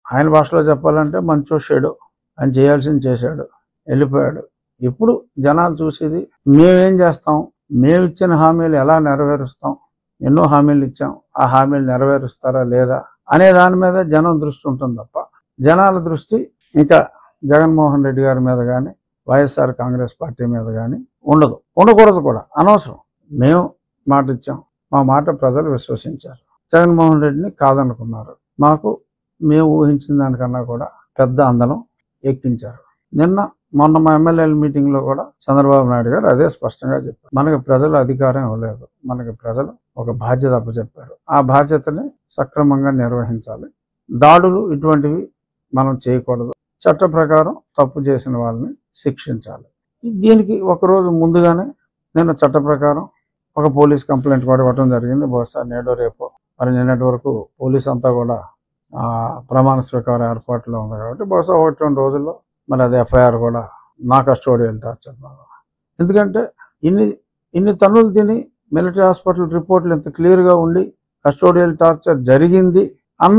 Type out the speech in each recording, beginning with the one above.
ఆయన భాషలో చెప్పాలంటే మంచో షేడో ఆయన చేయాల్సింది చేశాడు వెళ్ళిపోయాడు ఇప్పుడు జనాలు చూసేది మేమేం చేస్తాం మేము ఇచ్చిన హామీలు ఎలా నెరవేరుస్తాం ఎన్నో హామీలు ఇచ్చాం ఆ హామీలు నెరవేరుస్తారా లేదా అనే దాని మీద జనం దృష్టి ఉంటుంది తప్ప జనాల దృష్టి ఇంకా జగన్మోహన్ రెడ్డి గారి మీద కానీ వైఎస్ఆర్ కాంగ్రెస్ పార్టీ మీద కానీ ఉండదు ఉండకూడదు కూడా అనవసరం మేము మాట ఇచ్చాం మా మాట ప్రజలు విశ్వసించారు జగన్మోహన్ రెడ్డిని కాదనుకున్నారు మాకు మేము ఊహించిన దానికన్నా కూడా పెద్ద అందలం ఎక్కించారు నిన్న మొన్న మా ఎమ్మెల్యేల మీటింగ్లో కూడా చంద్రబాబు నాయుడు గారు అదే స్పష్టంగా చెప్పారు మనకి ప్రజలు అధికారం ఇవ్వలేదు మనకి ప్రజలు ఒక బాధ్యత అప్పచెప్పారు ఆ బాధ్యతని సక్రమంగా నిర్వహించాలి దాడులు ఇటువంటివి మనం చేయకూడదు చట్ట ప్రకారం తప్పు చేసిన వాళ్ళని శిక్షించాలి దీనికి ఒకరోజు ముందుగానే నేను చట్ట ప్రకారం ఒక పోలీస్ కంప్లైంట్ కూడా ఇవ్వడం జరిగింది బహుశా నేడో రేపో మరి నిన్నటి వరకు పోలీస్ అంతా కూడా ఆ, ప్రమాణ స్వీకార ఏర్పాట్లో ఉంది కాబట్టి బహుశా ఒకటి రెండు రోజుల్లో మరి అది ఎఫ్ఐఆర్ కూడా నా కస్టోడియల్ టార్చర్ మీద ఎందుకంటే ఇన్ని ఇన్ని తన్నులు తిని మిలిటరీ హాస్పిటల్ రిపోర్ట్లు ఇంత క్లియర్గా ఉండి కస్టోడియల్ టార్చర్ జరిగింది అన్న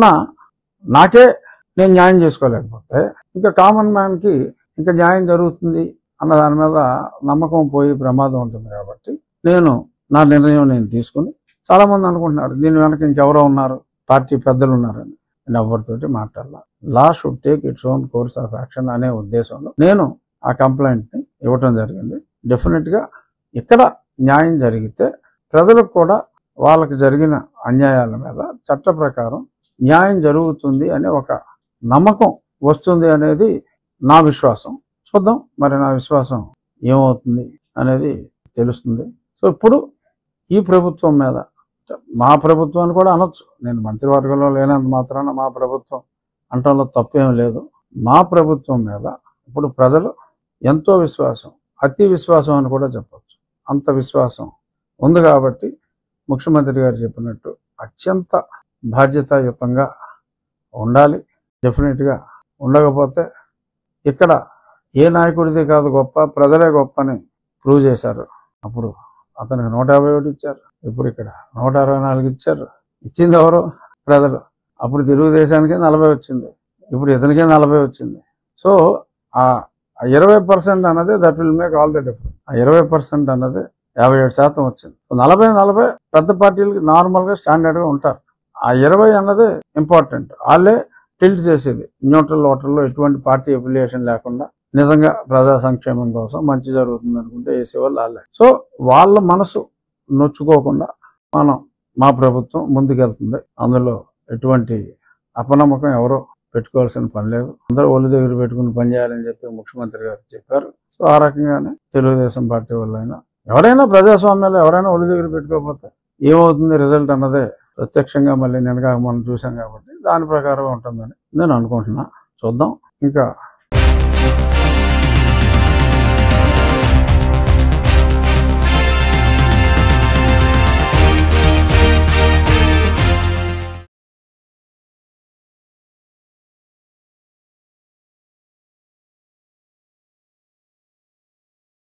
నాకే నేను న్యాయం చేసుకోలేకపోతే ఇంకా కామన్ మ్యాన్కి ఇంకా న్యాయం జరుగుతుంది అన్న దాని మీద నమ్మకం పోయి ప్రమాదం ఉంటుంది కాబట్టి నేను నా నిర్ణయం నేను తీసుకుని చాలా మంది అనుకుంటున్నారు దీని వెనక ఇంకెవరో ఉన్నారు పార్టీ పెద్దలు ఉన్నారని నేను ఎవరితోటి మాట్లాడాల law should take its own course of action అనే ఉద్దేశంలో నేను ఆ కంప్లైంట్ ని ఇవ్వటం జరిగింది డెఫినెట్ గా ఇక్కడ న్యాయం జరిగితే ప్రజలకు కూడా వాళ్ళకి జరిగిన అన్యాయాల మీద చట్ట ప్రకారం న్యాయం జరుగుతుంది అనే ఒక నమ్మకం వస్తుంది అనేది నా విశ్వాసం చూద్దాం మరి నా విశ్వాసం ఏమవుతుంది అనేది తెలుస్తుంది సో ఇప్పుడు ఈ ప్రభుత్వం మీద మా ప్రభుత్వాన్ని కూడా అనొచ్చు నేను మంత్రివర్గంలో లేనంత మాత్రాన మా ప్రభుత్వం అంటంలో తప్పేం లేదు మా ప్రభుత్వం మీద ఇప్పుడు ప్రజలు ఎంతో విశ్వాసం అతి విశ్వాసం అని కూడా చెప్పొచ్చు అంత విశ్వాసం ఉంది కాబట్టి ముఖ్యమంత్రి గారు చెప్పినట్టు అత్యంత బాధ్యతాయుతంగా ఉండాలి డెఫినెట్గా ఉండకపోతే ఇక్కడ ఏ నాయకుడిది కాదు గొప్ప ప్రజలే గొప్ప అని ప్రూవ్ చేశారు అప్పుడు అతనికి నూట యాభై ఒకటి ఇచ్చారు ఇప్పుడు ఇక్కడ నూట అరవై నాలుగు ఇచ్చారు ఇచ్చింది ఎవరు ప్రజలు అప్పుడు తెలుగుదేశానికి నలభై వచ్చింది ఇప్పుడు ఇతనికే నలభై వచ్చింది సో ఆ ఇరవై పర్సెంట్ అన్నది that will make all the difference ఆ ఇరవై పర్సెంట్ అన్నది యాభై ఏడు శాతం వచ్చింది నలభై నలభై పెద్ద పార్టీలకి నార్మల్గా స్టాండర్డ్గా ఉంటారు ఆ ఇరవై అన్నది ఇంపార్టెంట్ వాళ్ళే టిల్ట్ చేసేది న్యూట్రల్ ఓటర్లో ఎటువంటి పార్టీ అఫిలియేషన్ లేకుండా నిజంగా ప్రజా సంక్షేమం కోసం మంచి జరుగుతుంది అనుకుంటే వేసేవాళ్ళు వాళ్ళే సో వాళ్ళ మనసు నొచ్చుకోకుండా మనం మా ప్రభుత్వం ముందుకెళ్తుంది అందులో ఎటువంటి అపనమ్మకం ఎవరో పెట్టుకోవాల్సిన పని లేదు అందరూ ఒళ్ళు దగ్గర పెట్టుకుని పని చేయాలని చెప్పి ముఖ్యమంత్రి గారు చెప్పారు సో ఆ రకంగానే తెలుగుదేశం పార్టీ వాళ్ళైనా ఎవరైనా ప్రజాస్వామ్యంలో ఎవరైనా ఒళ్ళు దగ్గర పెట్టుకోకపోతే ఏమవుతుంది రిజల్ట్ అన్నదే ప్రత్యక్షంగా మళ్ళీ నిన్నగా మనం చూసాం కాబట్టి దాని ప్రకారం ఉంటుందని నేను అనుకుంటున్నా చూద్దాం ఇంకా